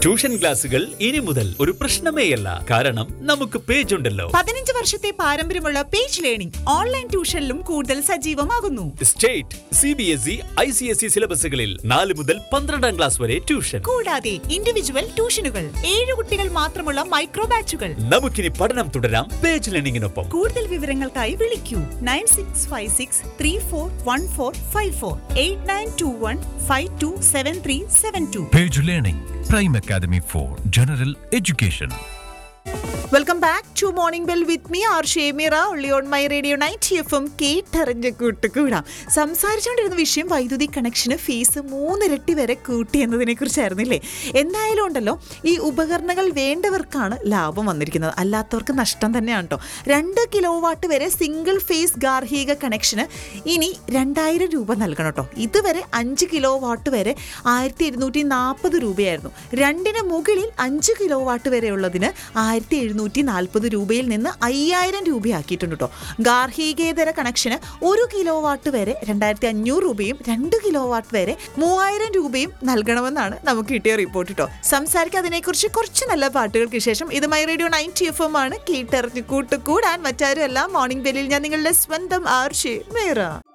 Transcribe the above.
Tuition ക്ലാസുകൾ ഇനി മുതൽ ഒരു പ്രശ്നമേയല്ല കാരണം നമുക്ക് പേജ് ഉണ്ടല്ലോ പതിനഞ്ച് വർഷത്തെ പാരമ്പര്യമുള്ള പേജ് ലേണിംഗ് ഓൺലൈൻ ട്യൂഷനിലും കൂടുതൽ സജീവമാകുന്നു state C B S E I C S E സിലബസുകളിൽ നാല് മുതൽ പന്ത്രണ്ടാം ക്ലാസ് വരെ ട്യൂഷൻ കൂടാതെ ഇൻഡിവിജ്വൽ ട്യൂഷനുകൾ ഏഴ് കുട്ടികൾ മാത്രമുള്ള മൈക്രോ ബാച്ചുകൾ നമുക്കിനി പഠനം തുടരാം പേജ് ലേണിംഗിനൊപ്പം കൂടുതൽ വിവരങ്ങൾക്കായി വിളിക്കൂ nine six five six three four one four five four eight nine two one five two seven three seven two Page Learning, Prime Academy for General Education. Welcome back to morning bell with me R Shemira ഉള്ളി on my radio night FM എം കേട്ടറിഞ്ഞ് കൂട്ടുകൂടാം സംസാരിച്ചുകൊണ്ടിരുന്ന വിഷയം വൈദ്യുതി കണക്ഷന് fees മൂന്നിരട്ടി വരെ കൂട്ടി എന്നതിനെ കുറിച്ചായിരുന്നില്ലേ എന്തായാലും ഉണ്ടല്ലോ ഈ ഉപകരണങ്ങൾ വേണ്ടവർക്കാണ് ലാഭം വന്നിരിക്കുന്നത് അല്ലാത്തവർക്ക് നഷ്ടം തന്നെയാണ് കേട്ടോ രണ്ട് കിലോ വാട്ട് വരെ സിംഗിൾ ഫേസ് ഗാർഹിക കണക്ഷന് ഇനി രണ്ടായിരം രൂപ നൽകണം കേട്ടോ ഇതുവരെ അഞ്ച് കിലോ വാട്ട് വരെ ആയിരത്തി ഇരുന്നൂറ്റി നാൽപ്പത് രൂപയായിരുന്നു രണ്ടിന് മുകളിൽ അഞ്ച് കിലോ വാട്ട് വരെ ഉള്ളതിന് ആയിരത്തി എഴുന്നൂറ്റി നാൽപ്പത് രൂപയിൽ നിന്ന് അയ്യായിരം രൂപയാക്കിയിട്ടുണ്ട് കേട്ടോ ഗാർഹികേതര കണക്ഷന് ഒരു കിലോ വാട്ട് വരെ രണ്ടായിരത്തി അഞ്ഞൂറ് രൂപയും രണ്ട് കിലോ വാട്ട് വരെ മൂവായിരം രൂപയും നൽകണമെന്നാണ് നമുക്ക് കിട്ടിയ റിപ്പോർട്ട് കേട്ടോ സംസാരിക്കാൻ അതിനെക്കുറിച്ച് കുറച്ച് നല്ല പാട്ടുകൾക്ക് ശേഷം ഇത് മൈ റേഡിയോ നയൻറ്റി എഫ് എം ആണ് കേട്ടറിഞ്ഞ് കൂട്ടുകൂടാൻ മറ്റാരും അല്ല മോർണിംഗ് ബെല്ലിൽ ഞാൻ നിങ്ങളുടെ സ്വന്തം ആർഷി മേറ